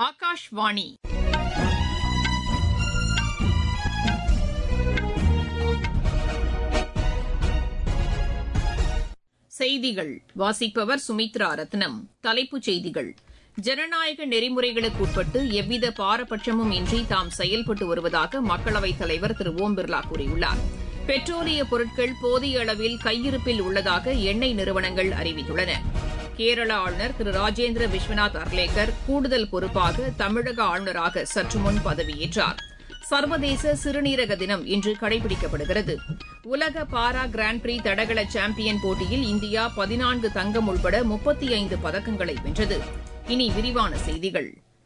ஆகாஷ்வாணி செய்திகள் வாசிப்பவர் சுமித்ரா ரத்னம் தலைப்புச் செய்திகள் ஜனநாயக நெறிமுறைகளுக்கு உட்பட்டு எவ்வித பாரபட்சமும் இன்றி தாம் செயல்பட்டு வருவதாக மக்களவைத் தலைவர் திரு ஓம் பிர்லா கூறியுள்ளார் பெட்ரோலிய பொருட்கள் போதிய அளவில் கையிருப்பில் உள்ளதாக எண்ணெய் நிறுவனங்கள் அறிவித்துள்ளன கேரள ஆளுநர் திரு ராஜேந்திர விஸ்வநாத் அர்லேக்கர் கூடுதல் பொறுப்பாக தமிழக ஆளுநராக சற்றுமுன் பதவியேற்றார் சர்வதேச சிறுநீரக தினம் இன்று கடைபிடிக்கப்படுகிறது உலக பாரா கிராண்ட் பிரீ தடகள சாம்பியன் போட்டியில் இந்தியா பதினான்கு தங்கம் உள்பட முப்பத்தி ஐந்து பதக்கங்களை வென்றது இனி விரிவான செய்திகள்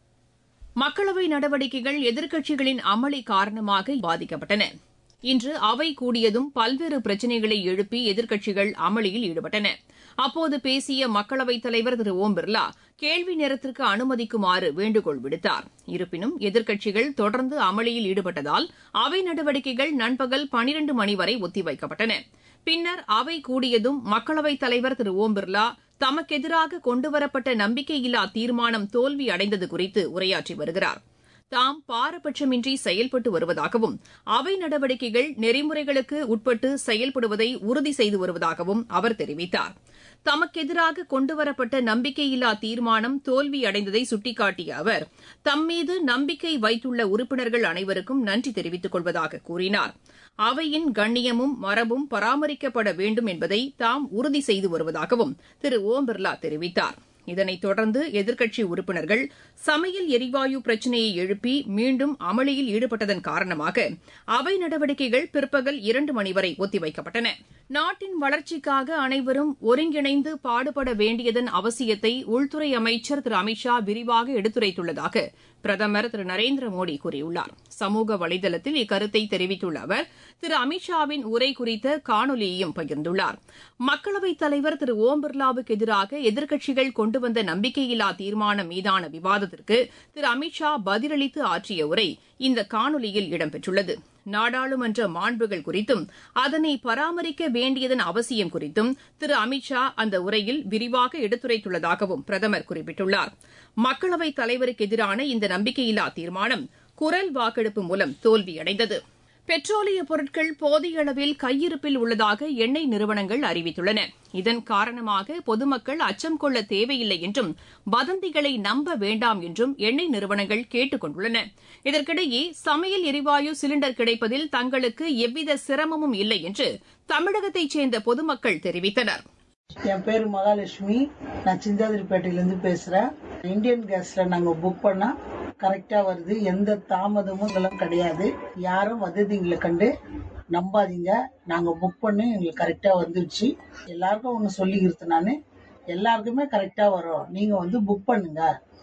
மக்களவை நடவடிக்கைகள் எதிர்க்கட்சிகளின் அமளி காரணமாக பாதிக்கப்பட்டன இன்று அவை கூடியதும் பல்வேறு பிரச்சினைகளை எழுப்பி எதிர்க்கட்சிகள் அமளியில் ஈடுபட்டன அப்போது பேசிய மக்களவைத் தலைவர் திரு ஓம் பிர்லா கேள்வி நேரத்திற்கு அனுமதிக்குமாறு வேண்டுகோள் விடுத்தார் இருப்பினும் எதிர்க்கட்சிகள் தொடர்ந்து அமளியில் ஈடுபட்டதால் அவை நடவடிக்கைகள் நண்பகல் பனிரண்டு மணி வரை ஒத்திவைக்கப்பட்டன பின்னர் அவை கூடியதும் மக்களவைத் தலைவர் திரு ஓம் பிர்லா தமக்கெதிராக கொண்டுவரப்பட்ட நம்பிக்கையில்லா தீர்மானம் தோல்வி அடைந்தது குறித்து உரையாற்றி வருகிறார் தாம் பாரபட்சமின்றி செயல்பட்டு வருவதாகவும் அவை நடவடிக்கைகள் நெறிமுறைகளுக்கு உட்பட்டு செயல்படுவதை உறுதி செய்து வருவதாகவும் அவர் தெரிவித்தார் தமக்கெதிராக கொண்டுவரப்பட்ட நம்பிக்கையில்லா தீர்மானம் தோல்வியடைந்ததை சுட்டிக்காட்டிய அவர் தம்மீது நம்பிக்கை வைத்துள்ள உறுப்பினர்கள் அனைவருக்கும் நன்றி தெரிவித்துக் கொள்வதாக கூறினார் அவையின் கண்ணியமும் மரபும் பராமரிக்கப்பட வேண்டும் என்பதை தாம் உறுதி செய்து வருவதாகவும் திரு ஓம் பிர்லா தெரிவித்தார் இதனைத் தொடர்ந்து எதிர்க்கட்சி உறுப்பினர்கள் சமையல் எரிவாயு பிரச்சினையை எழுப்பி மீண்டும் அமளியில் ஈடுபட்டதன் காரணமாக அவை நடவடிக்கைகள் பிற்பகல் இரண்டு மணி வரை ஒத்திவைக்கப்பட்டன நாட்டின் வளர்ச்சிக்காக அனைவரும் ஒருங்கிணைந்து பாடுபட வேண்டியதன் அவசியத்தை உள்துறை அமைச்சர் திரு அமித் ஷா விரிவாக எடுத்துரைத்துள்ளதாக பிரதமர் திரு நரேந்திர மோடி கூறியுள்ளார் சமூக வலைதளத்தில் இக்கருத்தை தெரிவித்துள்ள அவர் திரு அமித் ஷாவின் உரை குறித்த காணொலியையும் பகிர்ந்துள்ளார் மக்களவைத் தலைவர் திரு ஓம் பிர்லாவுக்கு எதிராக எதிர்க்கட்சிகள் கொண்டு வந்த நம்பிக்கையில்லா தீர்மானம் மீதான விவாதத்திற்கு திரு அமித் ஷா பதிலளித்து ஆற்றிய உரை இந்த காணொலியில் இடம்பெற்றுள்ளது நாடாளுமன்ற மாண்புகள் குறித்தும் அதனை பராமரிக்க வேண்டியதன் அவசியம் குறித்தும் திரு அமித் ஷா அந்த உரையில் விரிவாக எடுத்துரைத்துள்ளதாகவும் பிரதமர் குறிப்பிட்டுள்ளார் மக்களவைத் தலைவருக்கு எதிரான இந்த நம்பிக்கையில்லா தீர்மானம் குரல் வாக்கெடுப்பு மூலம் தோல்வியடைந்தது பெட்ரோலிய பொருட்கள் போதிய அளவில் கையிருப்பில் உள்ளதாக எண்ணெய் நிறுவனங்கள் அறிவித்துள்ளன இதன் காரணமாக பொதுமக்கள் அச்சம் கொள்ள தேவையில்லை என்றும் வதந்திகளை நம்ப வேண்டாம் என்றும் எண்ணெய் நிறுவனங்கள் கேட்டுக் கொண்டுள்ளன இதற்கிடையே சமையல் எரிவாயு சிலிண்டர் கிடைப்பதில் தங்களுக்கு எவ்வித சிரமமும் இல்லை என்று தமிழகத்தைச் சேர்ந்த பொதுமக்கள் தெரிவித்தனர் என் பேர் மகாலட்சுமி நான் சிந்தாதிரிப்பேட்டையிலேருந்து பேசுகிறேன் இந்தியன் கேஸில் நாங்கள் புக் பண்ணால் கரெக்டாக வருது எந்த தாமதமும் இதெல்லாம் கிடையாது யாரும் வதந்திங்களை கண்டு நம்பாதீங்க நாங்கள் புக் பண்ணி எங்களுக்கு கரெக்டாக வந்துடுச்சு எல்லாருக்கும் ஒன்று சொல்லிக்கிறது நான் எல்லாருக்குமே கரெக்டாக வரும் நீங்கள் வந்து புக் பண்ணுங்க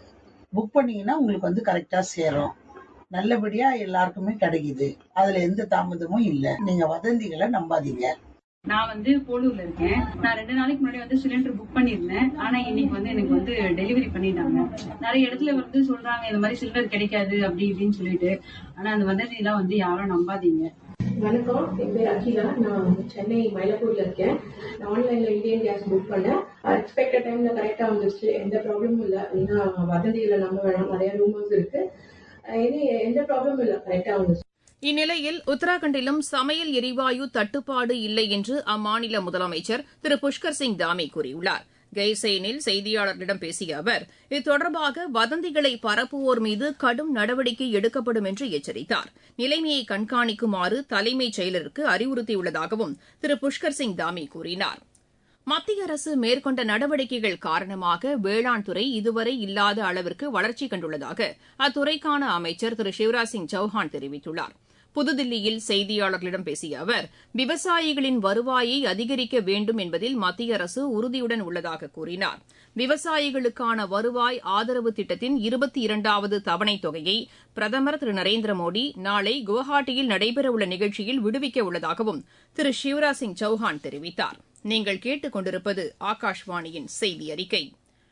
புக் பண்ணீங்கன்னா உங்களுக்கு வந்து கரெக்டாக சேரும் நல்லபடியாக எல்லாருக்குமே கிடைக்குது அதில் எந்த தாமதமும் இல்லை நீங்கள் வதந்திகளை நம்பாதீங்க நான் வந்து போலூர்ல இருக்கேன் நான் ரெண்டு நாளைக்கு முன்னாடி வந்து சிலிண்டர் புக் பண்ணிருந்தேன் ஆனா இன்னைக்கு வந்து எனக்கு வந்து டெலிவரி பண்ணிட்டாங்க நிறைய இடத்துல வந்து சொல்றாங்க இந்த மாதிரி சிலிண்டர் கிடைக்காது அப்படி இப்படின்னு சொல்லிட்டு ஆனா அந்த வதந்தி எல்லாம் வந்து யாரும் நம்பாதீங்க வணக்கம் என் பேர் அகிலா நான் சென்னை மயிலாப்பூர்ல இருக்கேன் நான் ஆன்லைன்ல இந்தியன் கேஸ் புக் பண்ணேன் எக்ஸ்பெக்டட் டைம்ல கரெக்டா வந்துருச்சு எந்த ப்ராப்ளமும் இல்லை ஏன்னா வதந்திகளை நம்ப வேணாம் நிறைய ரூமர்ஸ் இருக்கு இனி எந்த ப்ராப்ளமும் இல்லை கரெக்டா வந்துருச்சு இந்நிலையில் உத்தராகண்டிலும் சமையல் எரிவாயு தட்டுப்பாடு இல்லை என்று அம்மாநில முதலமைச்சர் திரு புஷ்கர் சிங் தாமி கூறியுள்ளார் கெய்செயினில் செய்தியாளர்களிடம் பேசிய அவர் இது தொடர்பாக வதந்திகளை பரப்புவோர் மீது கடும் நடவடிக்கை எடுக்கப்படும் என்று எச்சரித்தார் நிலைமையை கண்காணிக்குமாறு தலைமைச் செயலருக்கு அறிவுறுத்தியுள்ளதாகவும் திரு புஷ்கர் சிங் தாமி கூறினார் மத்திய அரசு மேற்கொண்ட நடவடிக்கைகள் காரணமாக வேளாண் துறை இதுவரை இல்லாத அளவிற்கு வளர்ச்சி கண்டுள்ளதாக அத்துறைக்கான அமைச்சர் திரு சிவராஜ் சிங் சௌஹான் தெரிவித்துள்ளார் புதுதில்லியில் செய்தியாளர்களிடம் பேசிய அவர் விவசாயிகளின் வருவாயை அதிகரிக்க வேண்டும் என்பதில் மத்திய அரசு உறுதியுடன் உள்ளதாக கூறினார் விவசாயிகளுக்கான வருவாய் ஆதரவு திட்டத்தின் இருபத்தி இரண்டாவது தவணைத் தொகையை பிரதமர் திரு நரேந்திர மோடி நாளை குவஹாட்டியில் நடைபெறவுள்ள நிகழ்ச்சியில் விடுவிக்க உள்ளதாகவும் திரு சிவராஜ் சிங் சௌஹான் தெரிவித்தார் நீங்கள் கேட்டுக் கொண்டிருப்பது ஆகாஷ்வாணியின் செய்தி அறிக்கை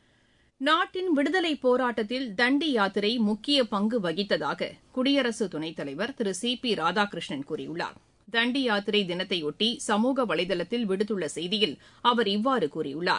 நாட்டின் விடுதலை போராட்டத்தில் தண்டி யாத்திரை முக்கிய பங்கு வகித்ததாக குடியரசு துணைத் தலைவர் திரு சி பி ராதாகிருஷ்ணன் கூறியுள்ளார் தண்டி யாத்திரை தினத்தையொட்டி சமூக வலைதளத்தில் விடுத்துள்ள செய்தியில் அவர் இவ்வாறு கூறியுள்ளார்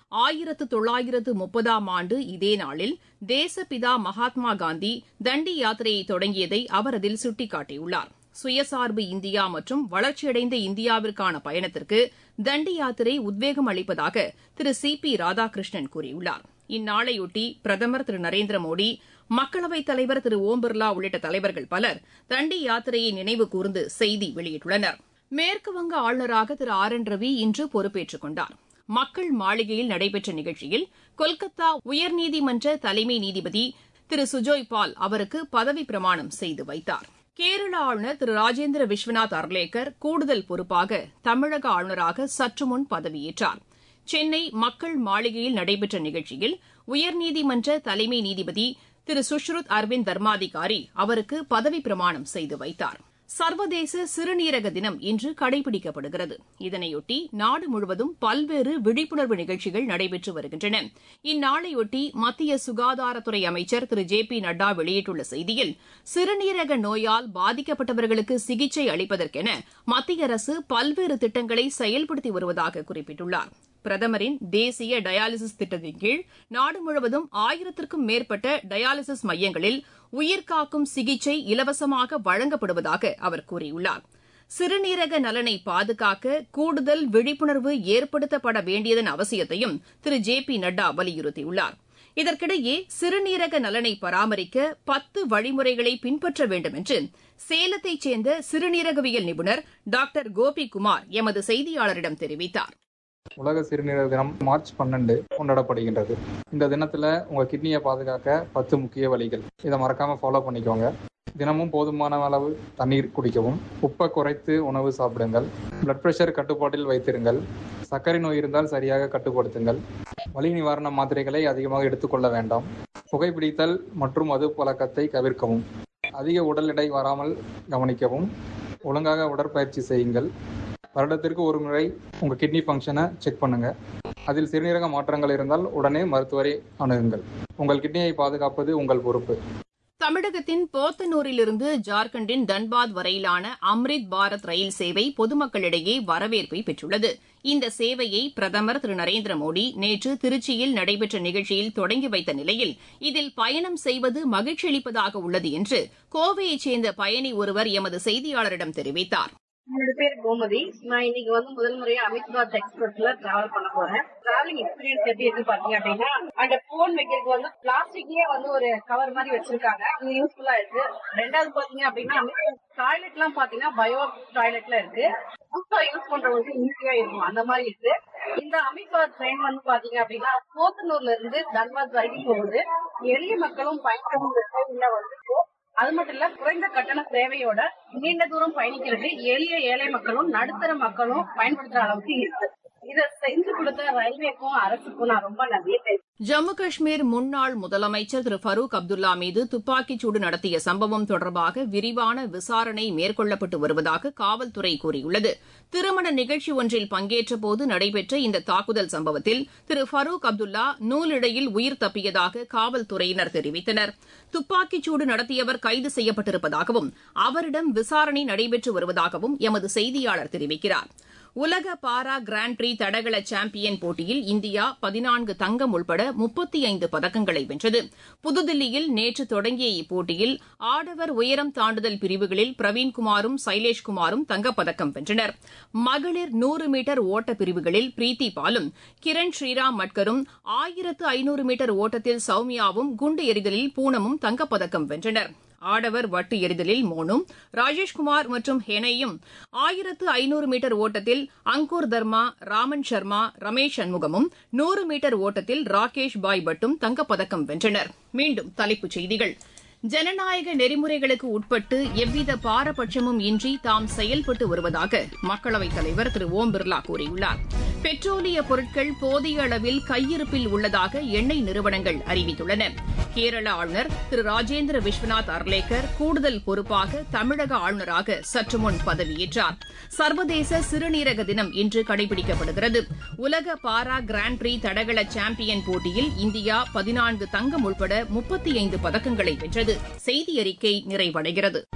ஆயிரத்து தொள்ளாயிரத்து முப்பதாம் ஆண்டு இதே நாளில் தேசப்பிதா மகாத்மா காந்தி தண்டி யாத்திரையை தொடங்கியதை அவர் அதில் சுட்டிக்காட்டியுள்ளார் சுயசார்பு இந்தியா மற்றும் வளர்ச்சியடைந்த இந்தியாவிற்கான பயணத்திற்கு தண்டி யாத்திரை உத்வேகம் அளிப்பதாக திரு சி பி ராதாகிருஷ்ணன் கூறியுள்ளார் இந்நாளையொட்டி பிரதமர் திரு நரேந்திர மோடி மக்களவைத் தலைவர் திரு ஓம் பிர்லா உள்ளிட்ட தலைவர்கள் பலர் தண்டி யாத்திரையை நினைவு கூர்ந்து செய்தி வெளியிட்டுள்ளனர் மேற்குவங்க ஆளுநராக திரு ஆர் என் ரவி இன்று பொறுப்பேற்றுக் கொண்டார் மக்கள் மாளிகையில் நடைபெற்ற நிகழ்ச்சியில் கொல்கத்தா உயர்நீதிமன்ற தலைமை நீதிபதி திரு சுஜோய் பால் அவருக்கு பதவி பிரமாணம் செய்து வைத்தார் கேரள ஆளுநர் திரு ராஜேந்திர விஸ்வநாத் அர்லேக்கர் கூடுதல் பொறுப்பாக தமிழக ஆளுநராக சற்று முன் பதவியேற்றார் சென்னை மக்கள் மாளிகையில் நடைபெற்ற நிகழ்ச்சியில் உயர்நீதிமன்ற தலைமை நீதிபதி திரு சுஷ்ருத் அரவிந்த் தர்மாதிகாரி அவருக்கு பதவி பிரமாணம் செய்து வைத்தார் சர்வதேச சிறுநீரக தினம் இன்று கடைபிடிக்கப்படுகிறது இதனையொட்டி நாடு முழுவதும் பல்வேறு விழிப்புணர்வு நிகழ்ச்சிகள் நடைபெற்று வருகின்றன இந்நாளையொட்டி மத்திய சுகாதாரத்துறை அமைச்சர் திரு ஜே பி நட்டா வெளியிட்டுள்ள செய்தியில் சிறுநீரக நோயால் பாதிக்கப்பட்டவர்களுக்கு சிகிச்சை அளிப்பதற்கென மத்திய அரசு பல்வேறு திட்டங்களை செயல்படுத்தி வருவதாக குறிப்பிட்டுள்ளார் பிரதமரின் தேசிய டயாலிசிஸ் திட்டத்தின் கீழ் நாடு முழுவதும் ஆயிரத்திற்கும் மேற்பட்ட டயாலிசிஸ் மையங்களில் உயிர்காக்கும் சிகிச்சை இலவசமாக வழங்கப்படுவதாக அவர் கூறியுள்ளார் சிறுநீரக நலனை பாதுகாக்க கூடுதல் விழிப்புணர்வு ஏற்படுத்தப்பட வேண்டியதன் அவசியத்தையும் திரு ஜே பி நட்டா வலியுறுத்தியுள்ளார் இதற்கிடையே சிறுநீரக நலனை பராமரிக்க பத்து வழிமுறைகளை பின்பற்ற வேண்டும் என்று சேலத்தைச் சேர்ந்த சிறுநீரகவியல் நிபுணர் டாக்டர் கோபிகுமார் எமது செய்தியாளரிடம் தெரிவித்தார் உலக சிறுநீரக தினம் மார்ச் பன்னெண்டு கொண்டாடப்படுகின்றது இந்த தினத்துல உங்க கிட்னியை பாதுகாக்க பத்து முக்கிய வழிகள் இதை மறக்காம ஃபாலோ பண்ணிக்கோங்க தினமும் போதுமான அளவு தண்ணீர் குடிக்கவும் உப்பை குறைத்து உணவு சாப்பிடுங்கள் பிளட் பிரஷர் கட்டுப்பாட்டில் வைத்திருங்கள் சர்க்கரை நோய் இருந்தால் சரியாக கட்டுப்படுத்துங்கள் வலி நிவாரண மாத்திரைகளை அதிகமாக எடுத்துக்கொள்ள வேண்டாம் புகைப்பிடித்தல் மற்றும் மது பழக்கத்தை தவிர்க்கவும் அதிக உடல் எடை வராமல் கவனிக்கவும் ஒழுங்காக உடற்பயிற்சி செய்யுங்கள் வருடத்திற்கு ஒரு முறை உங்கள் கிட்னி ஃபங்க்ஷனை செக் பண்ணுங்க அதில் சிறுநீரக மாற்றங்கள் இருந்தால் உடனே மருத்துவரை அணுகுங்கள் உங்கள் கிட்னியை பாதுகாப்பது உங்கள் பொறுப்பு தமிழகத்தின் போத்தனூரிலிருந்து ஜார்க்கண்டின் தன்பாத் வரையிலான அம்ரித் பாரத் ரயில் சேவை பொதுமக்களிடையே வரவேற்பை பெற்றுள்ளது இந்த சேவையை பிரதமர் திரு நரேந்திர மோடி நேற்று திருச்சியில் நடைபெற்ற நிகழ்ச்சியில் தொடங்கி வைத்த நிலையில் இதில் பயணம் செய்வது மகிழ்ச்சியளிப்பதாக உள்ளது என்று கோவையைச் சேர்ந்த பயணி ஒருவர் எமது செய்தியாளரிடம் தெரிவித்தார் என்னோட பேர் கோமதி நான் இன்னைக்கு வந்து முதல் முறையா அமித்பாத் எக்ஸ்பிரஸ்ல டிராவல் பண்ண போறேன் டிராவலிங் எக்ஸ்பீரியன்ஸ் எப்படி இருக்கு பாத்தீங்க அப்படின்னா அந்த போன் வைக்கிறதுக்கு வந்து பிளாஸ்டிக்லயே வந்து ஒரு கவர் மாதிரி வச்சிருக்காங்க இது யூஸ்ஃபுல்லா இருக்கு ரெண்டாவது பாத்தீங்க அப்படின்னா டாய்லெட் எல்லாம் பாத்தீங்கன்னா பயோ டாய்லெட்ல இருக்கு புதுசா யூஸ் பண்றவங்களுக்கு ஈஸியா இருக்கும் அந்த மாதிரி இருக்கு இந்த அமித்பாத் ட்ரெயின் வந்து பாத்தீங்க அப்படின்னா போத்தனூர்ல இருந்து தன்பாத் வரைக்கும் போகுது எளிய மக்களும் பயன்படும் இந்த ட்ரெயின்ல வந்து அது மட்டும் இல்ல குறைந்த கட்டண சேவையோட நீண்ட தூரம் பயணிக்கிறது எளிய ஏழை மக்களும் நடுத்தர மக்களும் பயன்படுத்துற அளவுக்கு இருக்கு இத செஞ்சு கொடுத்த ரயில்வேக்கும் அரசுக்கும் நான் ரொம்ப நன்றி ஜம்மு காஷ்மீர் முன்னாள் முதலமைச்சர் திரு ஃபரூக் அப்துல்லா மீது துப்பாக்கிச்சூடு நடத்திய சம்பவம் தொடர்பாக விரிவான விசாரணை மேற்கொள்ளப்பட்டு வருவதாக காவல்துறை கூறியுள்ளது திருமண நிகழ்ச்சி ஒன்றில் பங்கேற்றபோது நடைபெற்ற இந்த தாக்குதல் சம்பவத்தில் திரு ஃபரூக் அப்துல்லா நூலிழையில் உயிர் தப்பியதாக காவல்துறையினர் தெரிவித்தனர் துப்பாக்கிச்சூடு நடத்தியவர் கைது செய்யப்பட்டிருப்பதாகவும் அவரிடம் விசாரணை நடைபெற்று வருவதாகவும் எமது செய்தியாளர் தெரிவிக்கிறார் உலக பாரா கிராண்ட் பிரீ தடகள சாம்பியன் போட்டியில் இந்தியா பதினான்கு தங்கம் உள்பட முப்பத்தி ஐந்து பதக்கங்களை வென்றது புதுதில்லியில் நேற்று தொடங்கிய இப்போட்டியில் ஆடவர் உயரம் தாண்டுதல் பிரிவுகளில் பிரவீன்குமாரும் சைலேஷ்குமாரும் தங்கப்பதக்கம் வென்றனர் மகளிர் நூறு மீட்டர் ஓட்ட பிரிவுகளில் பிரீத்தி பாலும் கிரண் ஸ்ரீராம் மட்கரும் ஆயிரத்து ஐநூறு மீட்டர் ஓட்டத்தில் சௌமியாவும் குண்டு எறிதலில் பூனமும் தங்கப்பதக்கம் வென்றனர் ஆடவர் வட்டு எறிதலில் மோனும் ராஜேஷ்குமார் மற்றும் ஹெனையும் ஆயிரத்து ஐநூறு மீட்டர் ஓட்டத்தில் அங்கூர் தர்மா ராமன் சர்மா ரமேஷ் சண்முகமும் நூறு மீட்டர் ஓட்டத்தில் ராகேஷ் பாய் பட்டும் தங்கப்பதக்கம் வென்றனர் மீண்டும் தலைப்புச் செய்திகள் ஜனநாயக நெறிமுறைகளுக்கு உட்பட்டு எவ்வித பாரபட்சமும் இன்றி தாம் செயல்பட்டு வருவதாக மக்களவைத் தலைவர் திரு ஓம் பிர்லா கூறியுள்ளார் பெட்ரோலிய பொருட்கள் போதிய அளவில் கையிருப்பில் உள்ளதாக எண்ணெய் நிறுவனங்கள் அறிவித்துள்ளன கேரள ஆளுநர் திரு ராஜேந்திர விஸ்வநாத் அர்லேக்கர் கூடுதல் பொறுப்பாக தமிழக ஆளுநராக சற்று முன் பதவியேற்றார் சர்வதேச சிறுநீரக தினம் இன்று கடைபிடிக்கப்படுகிறது உலக பாரா கிராண்ட் பிரீ தடகள சாம்பியன் போட்டியில் இந்தியா பதினான்கு தங்கம் உள்பட முப்பத்தி ஐந்து பதக்கங்களை வென்றது செய்தி அறிக்கை நிறைவடைகிறது